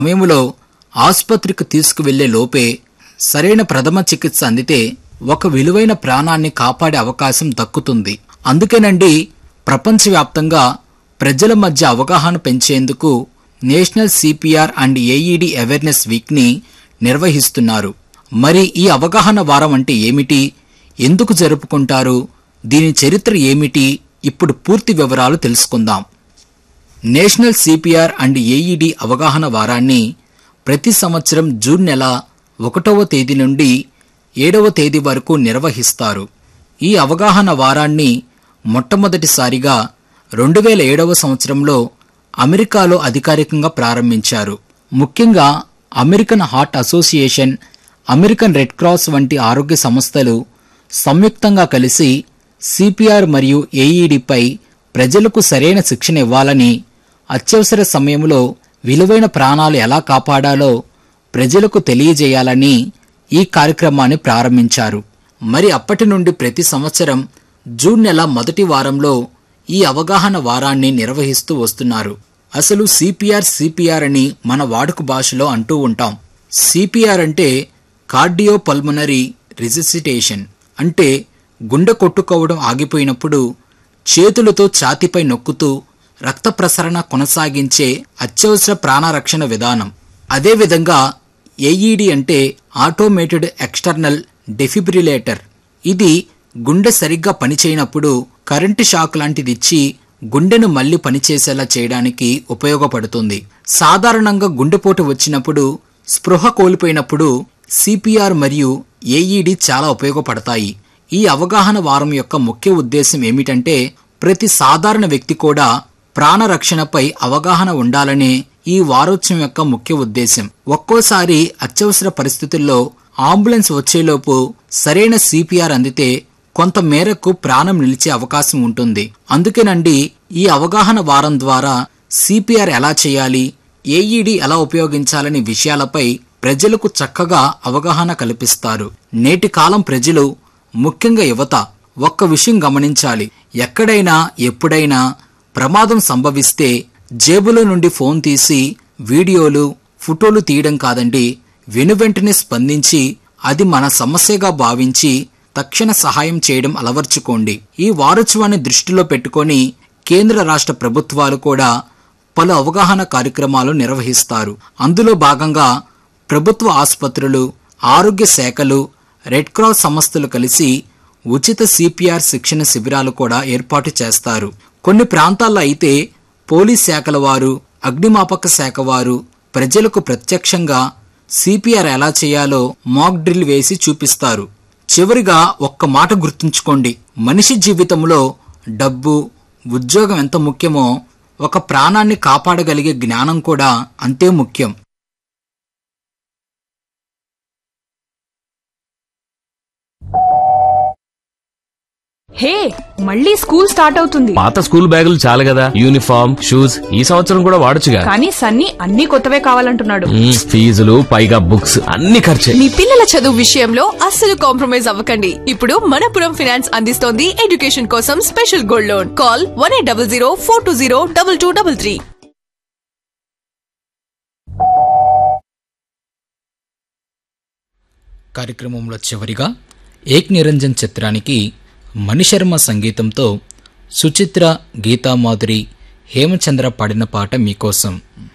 సమయంలో ఆసుపత్రికి తీసుకువెళ్లే లోపే సరైన ప్రథమ చికిత్స అందితే ఒక విలువైన ప్రాణాన్ని కాపాడే అవకాశం దక్కుతుంది అందుకేనండి ప్రపంచవ్యాప్తంగా ప్రజల మధ్య అవగాహన పెంచేందుకు national CPR and AED awareness week ని నిర్వహిస్తున్నారు మరి ఈ అవగాహన వారం అంటే ఏమిటి ఎందుకు జరుపుకుంటారు దీని చరిత్ర ఏమిటి ఇప్పుడు పూర్తి వివరాలు తెలుసుకుందాం నేషనల్ సిపిఆర్ అండ్ ఏఈడి అవగాహన వారాన్ని ప్రతి సంవత్సరం జూన్ నెల ఒకటవ తేదీ నుండి ఏడవ తేదీ వరకు నిర్వహిస్తారు ఈ అవగాహన వారాన్ని మొట్టమొదటిసారిగా రెండు వేల ఏడవ సంవత్సరంలో అమెరికాలో అధికారికంగా ప్రారంభించారు ముఖ్యంగా American heart association American red cross వంటి ఆరోగ్య సంస్థలు సంయుక్తంగా కలిసి సిపిఆర్ మరియు ఏఈడిపై ప్రజలకు సరైన శిక్షణ ఇవ్వాలని అత్యవసర సమయంలో విలువైన ప్రాణాలు ఎలా కాపాడాలో ప్రజలకు తెలియజేయాలని ఈ కార్యక్రమాన్ని ప్రారంభించారు మరి అప్పటి నుండి ప్రతి సంవత్సరం జూన్ నెల మొదటి వారంలో ఈ అవగాహన వారాన్ని నిర్వహిస్తూ వస్తున్నారు అసలు సిపిఆర్ సిపిఆర్ అని మన వాడుక భాషలో అంటూ ఉంటాం సిపిఆర్ అంటే కార్డియో పల్మనరీ రిజిసిటేషన్ అంటే గుండె కొట్టుకోవడం ఆగిపోయినప్పుడు చేతులతో ఛాతీపై నొక్కుతూ రక్త ప్రసరణ కొనసాగించే అత్యవసర ప్రాణరక్షణ విధానం అదేవిధంగా ఏఈడి అంటే ఆటోమేటెడ్ ఎక్స్టర్నల్ డెఫిబ్రిలేటర్ ఇది గుండె సరిగ్గా పనిచేయనప్పుడు కరెంటు షాక్ లాంటిది ఇచ్చి గుండెను మళ్లీ పనిచేసేలా చేయడానికి ఉపయోగపడుతుంది సాధారణంగా గుండెపోటు వచ్చినప్పుడు స్పృహ కోల్పోయినప్పుడు సిపిఆర్ మరియు ఏఈడి చాలా ఉపయోగపడతాయి ఈ అవగాహన వారం యొక్క ముఖ్య ఉద్దేశం ఏమిటంటే ప్రతి సాధారణ వ్యక్తి కూడా ప్రాణరక్షణపై అవగాహన ఉండాలనే ఈ వారోత్సవం యొక్క ముఖ్య ఉద్దేశం ఒక్కోసారి అత్యవసర పరిస్థితుల్లో అంబులెన్స్ వచ్చేలోపు సరైన సిపిఆర్ అందితే కొంత మేరకు ప్రాణం నిలిచే అవకాశం ఉంటుంది అందుకేనండి ఈ అవగాహన వారం ద్వారా సిపిఆర్ ఎలా చేయాలి ఏఈడి ఎలా ఉపయోగించాలనే విషయాలపై ప్రజలకు చక్కగా అవగాహన కల్పిస్తారు నేటి కాలం ప్రజలు ముఖ్యంగా యువత ఒక్క విషయం గమనించాలి ఎక్కడైనా ఎప్పుడైనా ప్రమాదం సంభవిస్తే జేబులో నుండి ఫోన్ తీసి వీడియోలు ఫోటోలు తీయడం కాదండి వెనువెంటనే స్పందించి అది మన సమస్యగా భావించి తక్షణ సహాయం చేయడం అలవర్చుకోండి ఈ వారోత్సవాన్ని దృష్టిలో పెట్టుకొని కేంద్ర రాష్ట్ర ప్రభుత్వాలు కూడా పలు అవగాహన కార్యక్రమాలు నిర్వహిస్తారు అందులో భాగంగా ప్రభుత్వ ఆసుపత్రులు ఆరోగ్య శాఖలు రెడ్ క్రాస్ సంస్థలు కలిసి ఉచిత సిపిఆర్ శిక్షణ శిబిరాలు కూడా ఏర్పాటు చేస్తారు కొన్ని ప్రాంతాల్లో అయితే పోలీస్ శాఖల వారు అగ్నిమాపక శాఖ వారు ప్రజలకు ప్రత్యక్షంగా సిపిఆర్ ఎలా చేయాలో మాక్ డ్రిల్ వేసి చూపిస్తారు చివరిగా ఒక్క మాట గుర్తుంచుకోండి మనిషి జీవితంలో డబ్బు ఉద్యోగం ఎంత ముఖ్యమో ఒక ప్రాణాన్ని కాపాడగలిగే జ్ఞానం కూడా అంతే ముఖ్యం హే మళ్ళీ స్కూల్ స్టార్ట్ అవుతుంది పాత స్కూల్ బ్యాగులు చాలు కదా యూనిఫామ్ షూస్ ఈ సంవత్సరం కూడా వాడొచ్చుగా కానీ సన్నీ అన్ని కొత్తవే కావాలంటున్నాడు మ్మ్, ఫీజులు పైగా బుక్స్ అన్ని ఖర్చే మీ పిల్లల చదువు విషయంలో అస్సలు కాంప్రమైజ్ అవ్వకండి ఇప్పుడు మనపురం ఫినాన్స్ అందిస్తోంది ఎడ్యుకేషన్ కోసం special gold loan call one eight double zero four two zero double two double three కార్యక్రమంలో చివరిగా ఏక్ నిరంజన్ చిత్రానికి మణిశర్మ సంగీతంతో సుచిత్ర గీతామాధురి హేమచంద్ర పాడిన పాట మీకోసం